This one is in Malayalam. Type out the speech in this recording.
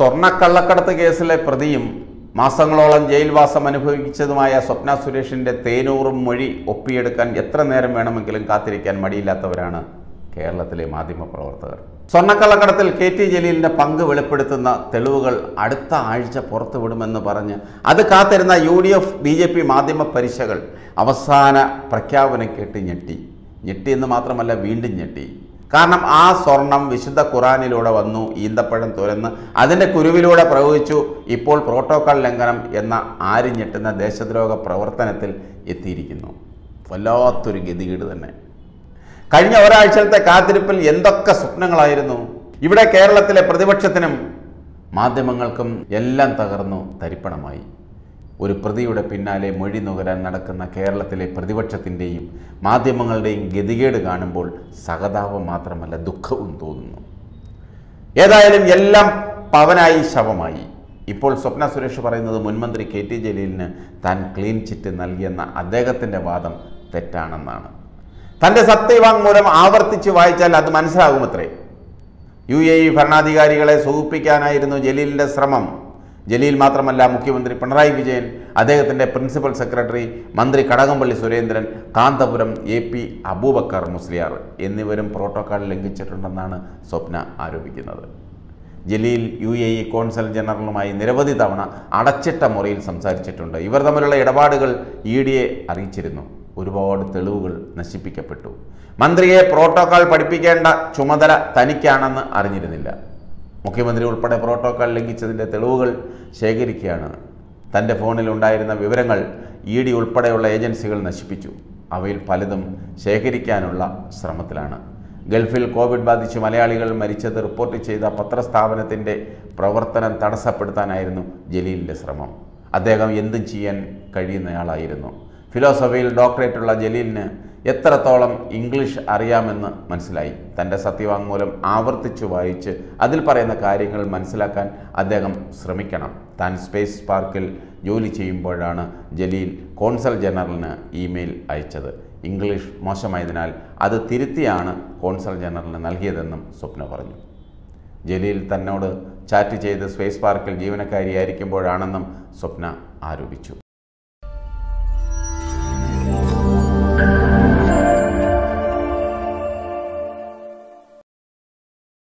സ്വർണ്ണക്കള്ളക്കടത്ത് കേസിലെ പ്രതിയും മാസങ്ങളോളം ജയിൽവാസം അനുഭവിച്ചതുമായ സ്വപ്ന സുരേഷിന്റെ തേനൂറും മൊഴി ഒപ്പിയെടുക്കാൻ എത്ര നേരം വേണമെങ്കിലും കാത്തിരിക്കാൻ മടിയില്ലാത്തവരാണ് കേരളത്തിലെ മാധ്യമപ്രവർത്തകർ സ്വർണ്ണക്കള്ളക്കടത്തിൽ കെ ടി ജലീലിന്റെ പങ്ക് വെളിപ്പെടുത്തുന്ന തെളിവുകൾ അടുത്ത ആഴ്ച പുറത്തുവിടുമെന്ന് പറഞ്ഞ് അത് കാത്തിരുന്ന U D F B J P മാധ്യമ പരീക്ഷകൾ അവസാന പ്രഖ്യാപനം കേട്ട് ഞെട്ടി ഞെട്ടിയെന്ന് മാത്രമല്ല വീണ്ടും ഞെട്ടി കാരണം ആ സ്വർണം വിശുദ്ധ ഖുറാനിലൂടെ വന്നു ഈന്തപ്പഴം തുരന്ന് അതിൻ്റെ കുരുവിലൂടെ പ്രവഹിച്ചു ഇപ്പോൾ പ്രോട്ടോകോൾ ലംഘനം എന്ന ആരും ഞെട്ടുന്ന ദേശദ്രോഹ പ്രവർത്തനത്തിൽ എത്തിയിരിക്കുന്നു വല്ലാത്തൊരു ഗതികേട് തന്നെ കഴിഞ്ഞ ഒരാഴ്ചത്തെ കാത്തിരിപ്പിൽ എന്തൊക്കെ സ്വപ്നങ്ങളായിരുന്നു ഇവിടെ കേരളത്തിലെ പ്രതിപക്ഷത്തിനും മാധ്യമങ്ങൾക്കും എല്ലാം തകർന്നു തരിപ്പണമായി ഒരു പ്രതിയുടെ പിന്നാലെ മൊഴി നുകരാൻ നടക്കുന്ന കേരളത്തിലെ പ്രതിപക്ഷത്തിൻ്റെയും മാധ്യമങ്ങളുടെയും ഗതികേട് കാണുമ്പോൾ സഹതാപം മാത്രമല്ല ദുഃഖവും തോന്നുന്നു ഏതായാലും എല്ലാം പവനായി ശവമായി ഇപ്പോൾ സ്വപ്ന സുരേഷ് പറയുന്നത് മുൻമന്ത്രി കെ ടി ജലീലിന് താൻ ക്ലീൻ ചിറ്റ് നൽകിയെന്ന അദ്ദേഹത്തിൻ്റെ വാദം തെറ്റാണെന്നാണ് തൻ്റെ സത്യവാങ്മൂലം ആവർത്തിച്ച് വായിച്ചാൽ അത് മനസ്സിലാകുമത്രേ യു എ ഇ ഭരണാധികാരികളെ സൂചിപ്പിക്കാനായിരുന്നു ജലീലിൻ്റെ ശ്രമം ജലീൽ മാത്രമല്ല മുഖ്യമന്ത്രി പിണറായി വിജയൻ അദ്ദേഹത്തിൻ്റെ പ്രിൻസിപ്പൽ സെക്രട്ടറി മന്ത്രി കടകംപള്ളി സുരേന്ദ്രൻ കാന്തപുരം എ പി അബൂബക്കർ മുസ്ലിയാർ എന്നിവരും പ്രോട്ടോക്കോൾ ലംഘിച്ചിട്ടുണ്ടെന്നാണ് സ്വപ്ന ആരോപിക്കുന്നത് Jaleel U A E consul ജനറലുമായി നിരവധി തവണ അടച്ചിട്ട മുറിയിൽ സംസാരിച്ചിട്ടുണ്ട് ഇവർ തമ്മിലുള്ള ഇടപാടുകൾ ഇ ഡിയെ അറിയിച്ചിരുന്നു ഒരുപാട് തെളിവുകൾ നശിപ്പിക്കപ്പെട്ടു മന്ത്രിയെ പ്രോട്ടോക്കോൾ പഠിപ്പിക്കേണ്ട ചുമതല തനിക്കാണെന്ന് അറിഞ്ഞിരുന്നില്ല മുഖ്യമന്ത്രി ഉൾപ്പെടെ പ്രോട്ടോക്കോൾ ലംഘിച്ചതിൻ്റെ തെളിവുകൾ ശേഖരിക്കുകയാണ് തൻ്റെ ഫോണിൽ ഉണ്ടായിരുന്ന വിവരങ്ങൾ ഇ ഡി ഉൾപ്പെടെയുള്ള ഏജൻസികൾ നശിപ്പിച്ചു അവയിൽ പലതും ശേഖരിക്കാനുള്ള ശ്രമത്തിലാണ് ഗൾഫിൽ കോവിഡ് ബാധിച്ച് മലയാളികൾ മരിച്ചത് റിപ്പോർട്ട് ചെയ്ത പത്രസ്ഥാപനത്തിൻ്റെ പ്രവർത്തനം തടസ്സപ്പെടുത്താനായിരുന്നു ജലീലിൻ്റെ ശ്രമം അദ്ദേഹം എന്തും ചെയ്യാൻ കഴിയുന്നയാളായിരുന്നു ഫിലോസഫിയിൽ ഡോക്ടറേറ്റുള്ള ജലീലിന് എത്രത്തോളം ഇംഗ്ലീഷ് അറിയാമെന്ന് മനസ്സിലായി തൻ്റെ സത്യവാങ്മൂലം ആവർത്തിച്ചു വായിച്ച് അതിൽ പറയുന്ന കാര്യങ്ങൾ മനസ്സിലാക്കാൻ അദ്ദേഹം ശ്രമിക്കണം താൻ സ്പേസ് പാർക്കിൽ ജോലി ചെയ്യുമ്പോഴാണ് ജലീൽ കോൺസൽ ജനറലിന് ഇമെയിൽ അയച്ചത് ഇംഗ്ലീഷ് മോശമായതിനാൽ അത് തിരുത്തിയാണ് കോൺസൽ ജനറലിന് നൽകിയതെന്നും സ്വപ്ന പറഞ്ഞു ജലീൽ തന്നോട് ചാറ്റ് ചെയ്ത് സ്പേസ് പാർക്കിൽ ജീവനക്കാരിയായിരിക്കുമ്പോഴാണെന്നും സ്വപ്ന ആരോപിച്ചു